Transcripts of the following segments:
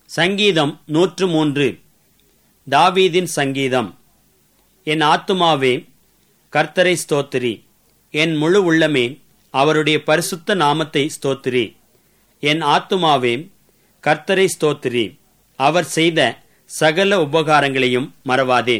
சங்கீதம் நூற்று மூன்று தாவீதின் சங்கீதம் என் ஆத்துமாவே கர்த்தரை ஸ்தோத்திரி என் முழு உள்ளமே அவருடைய பரிசுத்த நாமத்தை ஸ்தோத்திரி என் ஆத்துமாவே கர்த்தரை ஸ்தோத்திரி அவர் செய்த சகல உபகாரங்களையும் மறவாதே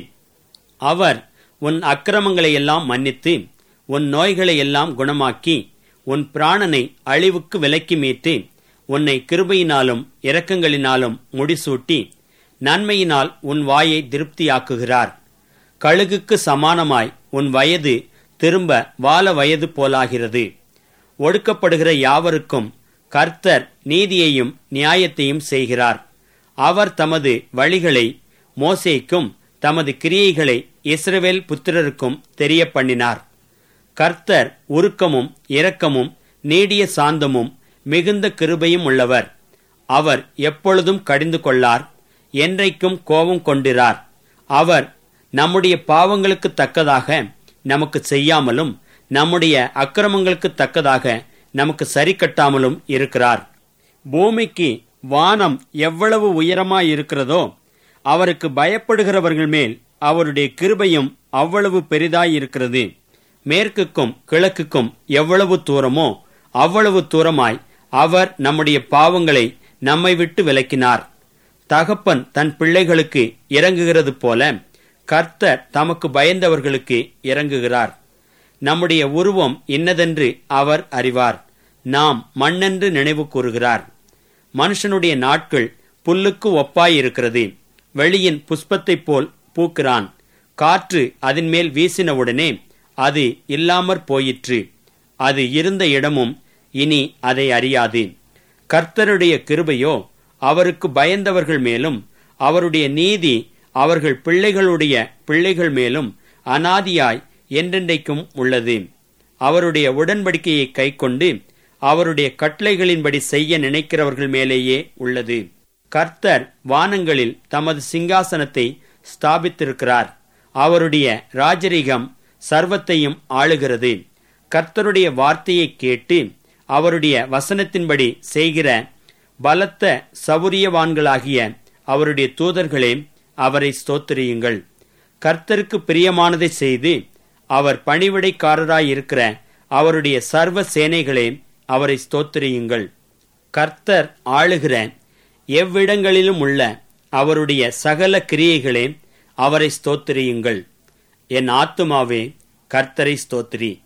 அவர் உன் அக்கிரமங்களை எல்லாம் மன்னித்து உன் நோய்களை எல்லாம் குணமாக்கி உன் பிராணனை அழிவுக்கு விலக்கி மீட்டு உன்னை கிருபையினாலும் இரக்கங்களினாலும் முடிசூட்டி நன்மையினால் உன் வாயை திருப்தியாக்குகிறார் கழுகுக்கு சமானமாய் உன் வயது திரும்ப வால வயது போலாகிறது ஒடுக்கப்படுகிற யாவருக்கும் கர்த்தர் நீதியையும் நியாயத்தையும் செய்கிறார் அவர் தமது வழிகளை மோசேக்கும் தமது கிரியைகளை இஸ்ரவேல் புத்திரருக்கும் தெரிய பண்ணினார் கர்த்தர் உருக்கமும் இரக்கமும் நீடிய சாந்தமும் மிகுந்த கிருபையும் உள்ளவர் அவர் எப்பொழுதும் கடிந்து கொள்ளார் என்றைக்கும் கோபம் கொண்டிரார் அவர் நம்முடைய பாவங்களுக்கு தக்கதாக நமக்கு செய்யாமலும் நம்முடைய அக்கிரமங்களுக்கு தக்கதாக நமக்கு சரி கட்டாமலும் இருக்கிறார் பூமிக்கு வானம் எவ்வளவு உயரமாய் இருக்கிறதோ அவருக்கு பயப்படுகிறவர்கள் மேல் அவருடைய கிருபையும் அவ்வளவு பெரிதாய் இருக்கிறது மேற்குக்கும் கிழக்குக்கும் எவ்வளவு தூரமோ அவ்வளவு தூரமாய் அவர் நம்முடைய பாவங்களை நம்மை விட்டு விலக்கினார் தகப்பன் தன் பிள்ளைகளுக்கு இறங்குகிறது போல கர்த்தர் தமக்கு பயந்தவர்களுக்கு இறங்குகிறார் நம்முடைய உருவம் இன்னதென்று அவர் அறிவார் நாம் மண்ணென்று நினைவு கூறுகிறார் மனுஷனுடைய நாட்கள் புல்லுக்கு ஒப்பாயிருக்கிறது வெளியின் புஷ்பத்தைப் போல் பூக்கிறான் காற்று அதன் மேல் வீசினவுடனே அது இல்லாமற் போயிற்று அது இருந்த இடமும் இனி அதை அறியாது கர்த்தருடைய கிருபையோ அவருக்கு பயந்தவர்கள் மேலும் அவருடைய நீதி அவர்கள் பிள்ளைகளுடைய பிள்ளைகள் மேலும் அனாதியாய் என்றென்றைக்கும் உள்ளது அவருடைய உடன்படிக்கையை கைக்கொண்டு அவருடைய கட்டளைகளின்படி செய்ய நினைக்கிறவர்கள் மேலேயே உள்ளது கர்த்தர் வானங்களில் தமது சிங்காசனத்தை ஸ்தாபித்திருக்கிறார் அவருடைய ராஜரிகம் சர்வத்தையும் ஆளுகிறது கர்த்தருடைய வார்த்தையை கேட்டு அவருடைய வசனத்தின்படி செய்கிற பலத்த சவுரியவான்களாகிய அவருடைய தூதர்களே அவரை ஸ்தோத்திரியுங்கள் கர்த்தருக்கு பிரியமானதை செய்து அவர் பணிவிடைக்காரராயிருக்கிற அவருடைய சர்வ சேனைகளே அவரை ஸ்தோத்திரியுங்கள் கர்த்தர் ஆளுகிற எவ்விடங்களிலும் உள்ள அவருடைய சகல கிரியைகளே அவரை ஸ்தோத்திரியுங்கள் என் ஆத்துமாவே கர்த்தரை ஸ்தோத்திரி